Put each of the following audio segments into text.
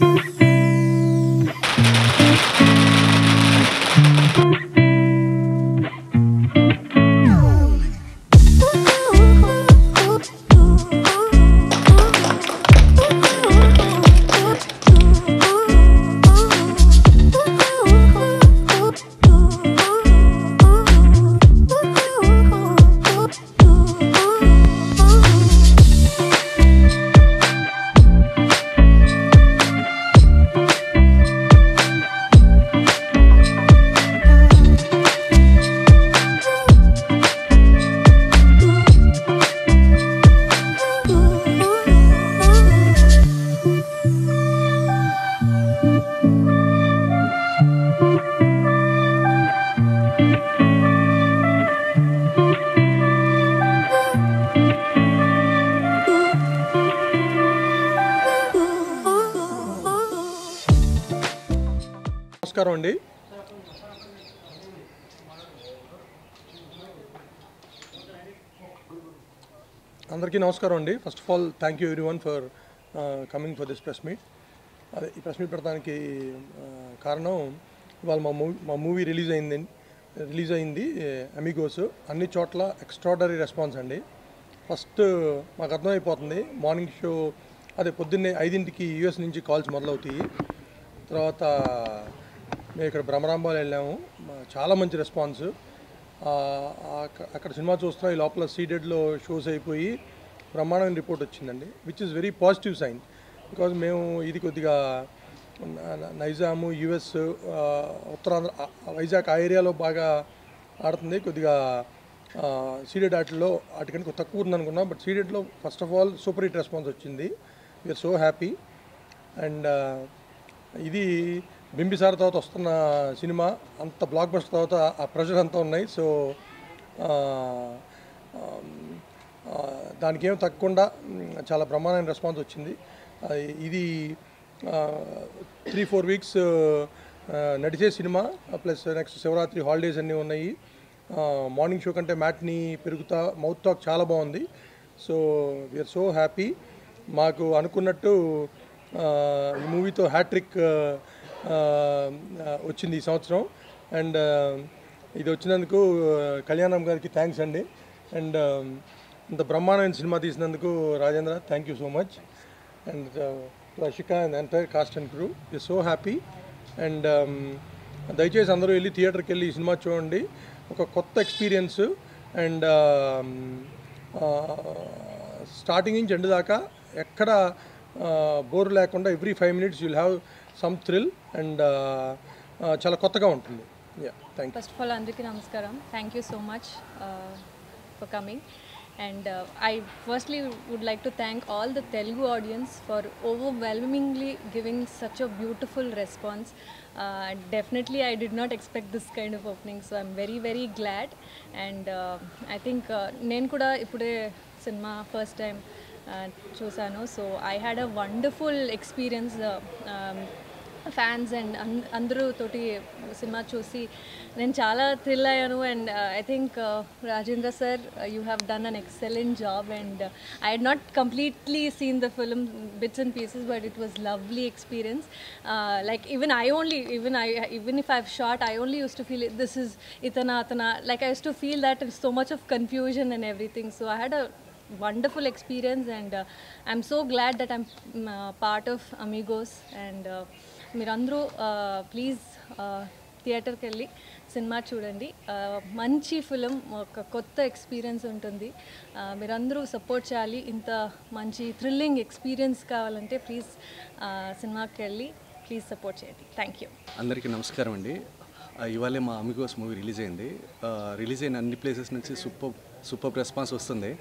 నమస్కారం అండి అందరికీ నమస్కారం అండి first of all thank you everyone for coming for this press meet అదే ఈ ప్రెస్ మీట్ పెడతానికి ఆ, కారణం ఇవాళ మా మూవీ మా మూవీ రిలీజ్ అయింది రిలీజ్ అయింది అమిగోస్ అన్ని చోట్ల ఎక్స్ట్రాడనరీ రెస్పాన్స్ అండి ఫస్ట్ మాకు అర్థమైపోతుంది మార్నింగ్ షో అదే పొద్దున్నే ఐదింటికి యూఎస్ నుంచి కాల్స్ మొదలవుతాయి తర్వాత మేము ఇక్కడ భ్రమరాంబాలు వెళ్ళాము మా- చాలా మంచి రెస్పాన్స్ ఆ, అక్క- అక్కడ సినిమా చూస్తున్నా ఈ లోపల సీడెడ్లో షోస్ అయిపోయి బ్రహ్మాండమైన రిపోర్ట్ వచ్చిందండి which is very positive sign because మేము ఇది కొద్దిగా న- న- నైజాము యుఎస్ ఉత్తరాంధ్ర ఆ- ఆ వైజాగ్ ఆ ఏరియాలో బాగా ఆడుతుంది కొద్దిగా సీడెడ్ ఆటల్లో వాటికంటే కొంచెం తక్కువ ఉంది అనుకున్నాం బట్ సీడెడ్లో first of all super hit response వచ్చింది వీఆర్ సో హ్యాపీ అండ్ ఇది బింబిసార్ తర్వాత వస్తున్న సినిమా అంత బ్లాక్ బస్టర్ తర్వాత ఆ ప్రెషర్ అంతా ఉన్నాయి సో దానికి ఏం తగ్గకుండా మ్, చాలా బ్రహ్మాండమైన రెస్పాన్స్ వచ్చింది ఆ, ఇది త్రీ ఫోర్ వీక్స్ నడిచే సినిమా ప్లస్ నెక్స్ట్ శివరాత్రి హాలిడేస్ అన్నీ ఉన్నాయి మార్నింగ్ షో కంటే మ్యాట్ని పెరుగుతా మౌత్ టాక్ చాలా బాగుంది సో వీఆర్ సో హ్యాపీ మాకు అనుకున్నట్టు ఆ, ఈ మూవీతో హ్యాట్రిక్ వచ్చింది ఈ సంవత్సరం అండ్ ఇది వచ్చినందుకు ఆ, కళ్యాణం గారికి థ్యాంక్స్ అండి అండ్ ఇంత బ్రహ్మాండమైన సినిమా తీసినందుకు Rajendra thank you so much and Rashika and entire cast and crew is so happy and దయచేసి అందరూ వెళ్ళి థియేటర్కి వెళ్ళి ఈ సినిమా చూడండి ఒక కొత్త ఎక్స్పీరియన్స్ అండ్ స్టార్టింగ్ నుంచి ఎండ్ దాకా ఎక్కడ బోర్ లేకుండా every five minutes you'll have some thrill and చాలా కొత్తగా ఉంటుంది yeah thank first of all అందరికీ నమస్కారం thank you so much for coming and I firstly would like to thank all the Telugu audience for overwhelmingly giving such a beautiful response definitely I did not expect this kind of opening so I'm very very glad and I think నేను కూడా ఇప్పుడే సినిమా first time చూశాను so I had a wonderful experience fans and అందరూ తోటి సినిమా చూసి నేను చాలా థ్రిల్ అయ్యాను and I think Rajendra sir you have done an excellent job and I had not completely seen the film bits and pieces but it was lovely experience like even I only even I even if I short I only use to feel this is ఇతనా అతనా like I use to feel that so much of confusion and everything so I had a wonderful experience and uh, i'm so glad that i'm mm, uh, part of amigos and uh, మీరందరూ please థియేటర్కి వెళ్ళి cinema చూడండి Uh, మంచి film ఒక కొత్త experience ఉంటుంది Uh, మీరందరూ support చేయాలి ఇంత మంచి థ్రిల్లింగ్ ఎక్స్పీరియన్స్ కావాలంటే ప్లీజ్ సినిమాకి వెళ్ళి ప్లీజ్ సపోర్ట్ చేయండి థ్యాంక్ యూ అందరికీ నమస్కారం అండి ఆ, ఇవాళే మా అమిగోస్ మూవీ రిలీజ్ అయింది ఆ, రిలీజ్ అయిన అన్ని ప్లేసెస్ నుంచి సూపర్ సూపర్ రెస్పాన్స్ వస్తుంది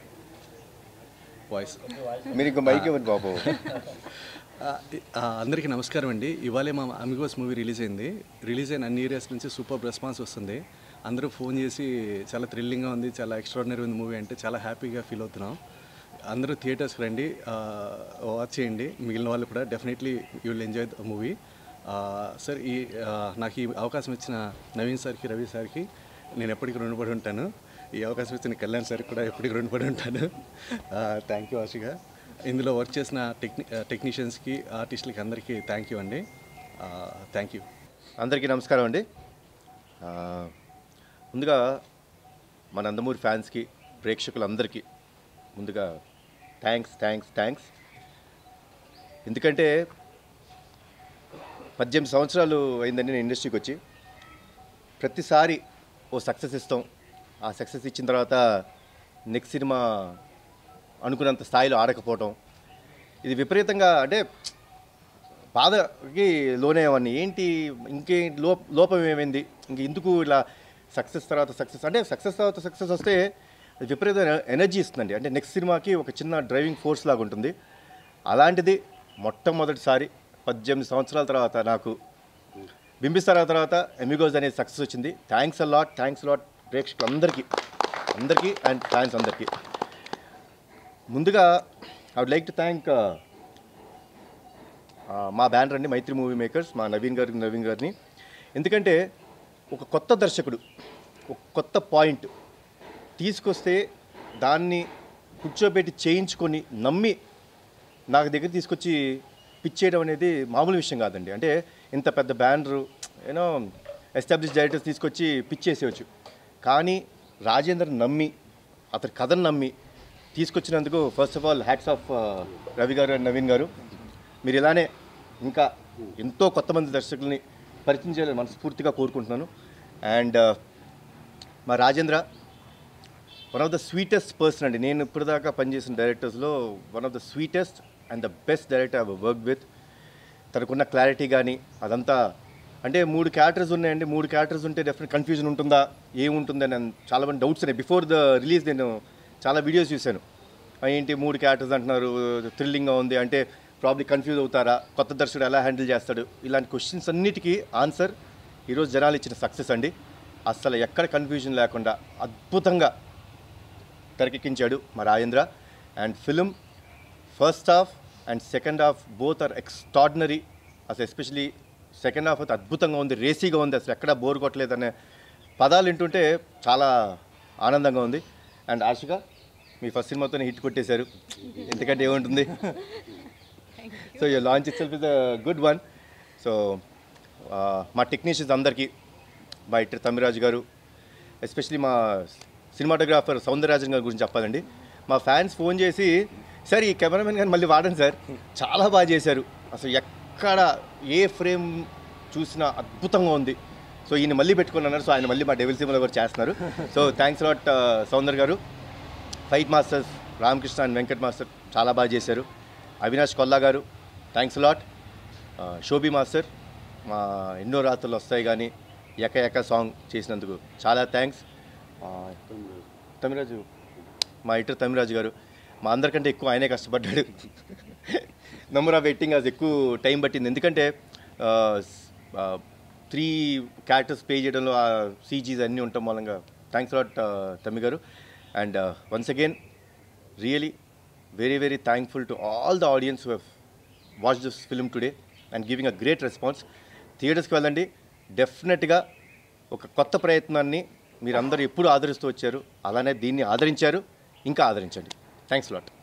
వాయిస్ మీరు ఇంకో మైక్ ఇవ్వండి బాబు ఆ, ఆ, అందరికీ నమస్కారం అండి ఇవాళే మా అమిగోస్ మూవీ రిలీజ్ అయింది రిలీజ్ అయిన అన్ని ఏరియాస్ నుంచి సూపర్ రెస్పాన్స్ వస్తుంది అందరూ ఫోన్ చేసి చాలా థ్రిల్లింగ్గా ఉంది చాలా ఎక్స్ట్రాడినరీ ఉంది మూవీ అంటే చాలా హ్యాపీగా ఫీల్ అవుతున్నాం అందరూ థియేటర్స్కి రండి వాచ్ చేయండి మిగిలిన వాళ్ళు కూడా definitely you will enjoy the movie sir ఈ ఆ, నాకు ఈ అవకాశం ఇచ్చిన నవీన్ సార్కి రవి సార్కి నేను ఎప్పటికీ రుణపడి ఉంటాను ఈ అవకాశం ఇచ్చిన కళ్యాణ్ సార్కి కూడా ఎప్పటికీ రుణపడి ఉంటాను థ్యాంక్ యూ ఆశిగా ఇందులో వర్క్ చేసిన టెక్ని టెక్నీషియన్స్కి ఆర్టిస్టులకి అందరికీ థ్యాంక్ యూ అండి థ్యాంక్ యూ అందరికీ నమస్కారం అండి ఆ, ముందుగా మన నందమూరి ఫ్యాన్స్కి ప్రేక్షకులందరికీ ముందుగా థ్యాంక్స్ థ్యాంక్స్ థ్యాంక్స్ ఎందుకంటే పద్దెనిమిది సంవత్సరాలు అయిందండి నేను ఇండస్ట్రీకి వచ్చి ప్రతిసారి ఓ సక్సెస్ ఇస్తాం ఆ సక్సెస్ ఇచ్చిన తర్వాత నెక్స్ట్ సినిమా అనుకున్నంత స్థాయిలో ఆడకపోవటం ఇది విపరీతంగా అంటే బాధకి లోనేవన్నీ ఏంటి ఇంకే లో లోపం ఏమైంది ఇంక ఎందుకు ఇలా సక్సెస్ తర్వాత సక్సెస్ అంటే సక్సెస్ తర్వాత సక్సెస్ వస్తే అది విపరీతమైన ఎనర్జీ ఇస్తుందండి అంటే నెక్స్ట్ సినిమాకి ఒక చిన్న డ్రైవింగ్ ఫోర్స్ లాగా ఉంటుంది అలాంటిది మొట్టమొదటిసారి పద్దెనిమిది సంవత్సరాల తర్వాత నాకు బింబిస్తారా తర్వాత ఎమిగోస్ అనేది సక్సెస్ వచ్చింది థ్యాంక్స్ లాట్ థ్యాంక్స్ లాట్ ప్రేక్షకులందరికీ అందరికీ అండ్ థ్యాంక్స్ అందరికీ ముందుగా I would like to thank మా బ్యానర్ అండి మైత్రి మూవీ మేకర్స్ మా నవీన్ గారికి నవీన్ గారిని ఎందుకంటే ఒక కొత్త దర్శకుడు ఒక కొత్త పాయింట్ తీసుకొస్తే దాన్ని కూర్చోబెట్టి చేయించుకొని నమ్మి నాకు దగ్గర తీసుకొచ్చి పిచ్ చేయడం అనేది మామూలు విషయం కాదండి అంటే ఇంత పెద్ద బ్యానరు యూనో ఎస్టాబ్లిష్ డైరెక్టర్స్ తీసుకొచ్చి పిచ్ చేసేయచ్చు కానీ రాజేంద్ర నమ్మి అతని కథను నమ్మి తీసుకొచ్చినందుకు first of all hats off Ravi garu and Naveen గారు మీరు ఇలానే ఇంకా ఎంతో కొత్త మంది దర్శకుల్ని పరిచయం చేయాలని మనస్ఫూర్తిగా కోరుకుంటున్నాను అండ్ మా Rajendra one of the sweetest person అండి నేను ఇప్పటిదాకా పనిచేసిన డైరెక్టర్స్లో one of the sweetest and the best director I work with తనకున్న క్లారిటీ కానీ అదంతా అంటే మూడు క్యారెక్టర్స్ ఉన్నాయండి మూడు క్యారెక్టర్స్ ఉంటే డెఫినెట్ కన్ఫ్యూజన్ ఉంటుందా ఏముంటుందా అని చాలా మంది డౌట్స్ ఉన్నాయి బిఫోర్ ద రిలీజ్ నేను చాలా వీడియోస్ చూశాను ఆ, ఏంటి మూడు క్యారెక్టర్స్ అంటున్నారు థ్రిల్లింగ్గా ఉంది అంటే ప్రాబ్లీ కన్ఫ్యూజ్ అవుతారా కొత్త దర్శకుడు ఎలా హ్యాండిల్ చేస్తాడు ఇలాంటి క్వశ్చన్స్ అన్నిటికీ ఆన్సర్ ఈరోజు జనాలు ఇచ్చిన సక్సెస్ అండి అసలు ఎక్కడ కన్ఫ్యూజన్ లేకుండా అద్భుతంగా తెరకెక్కించాడు మా Rajendra and film first half and second half both are extraordinary అసలు ఎస్పెషలీ సెకండ్ హాఫ్ అయితే అద్భుతంగా ఉంది రేసీగా ఉంది అసలు ఎక్కడా బోర్ కొట్టలేదనే పదాలు వింటుంటే చాలా ఆనందంగా ఉంది అండ్ ఆశిక మీ ఫస్ట్ సినిమాతోనే హిట్ కొట్టేశారు ఎందుకంటే ఏముంటుంది so you launch itself is a good one so మా టెక్నీషియన్స్ అందరికీ మా ఇట్టర్ తమ్మిరాజు గారు ఎస్పెషలీ మా సినిమాటోగ్రాఫర్ సౌందరరాజన్ గారి గురించి చెప్పాలండి మా ఫ్యాన్స్ ఫోన్ చేసి సార్ ఈ కెమెరామెన్ గారిని మళ్ళీ వాడండి సార్ చాలా బాగా చేశారు అసలు ఎక్కడ ఏ ఫ్రేమ్ చూసినా అద్భుతంగా ఉంది సో ఈయన మళ్ళీ పెట్టుకున్నారు సో ఆయన మళ్ళీ మా డెవిల్ సినిమాలో కూడా చేస్తున్నారు so thanks lot Soundar garu fight masters Ramakrishna and Venkat master చాలా బాగా చేశారు అవినాష్ కొల్లా గారు థ్యాంక్స్ లాట్ శోభి మాస్టర్ మా ఎన్నో రాత్రులు వస్తాయి కానీ ఎక ఎక సాంగ్ చేసినందుకు చాలా థ్యాంక్స్ తమిరాజు మా ఇటర్ తమిరాజు గారు మా అందరికంటే ఎక్కువ ఆయనే కష్టపడ్డాడు నెంబర్ ఆఫ్ వెయిటింగ్ అది ఎక్కువ టైం పట్టింది ఎందుకంటే త్రీ క్యారెక్టర్స్ పే చేయడంలో ఆ సీజీస్ అన్నీ ఉండటం మూలంగా thanks lot Tammi garu and once again really very very thankful to all the audience who watch this film today and giving a great response థియేటర్స్కి వెళ్ళండి డెఫినెట్గా ఒక కొత్త ప్రయత్నాన్ని మీరందరూ ఎప్పుడు ఆదరిస్తూ వచ్చారు అలానే దీన్ని ఆదరించారు ఇంకా ఆదరించండి థ్యాంక్స్ లాట్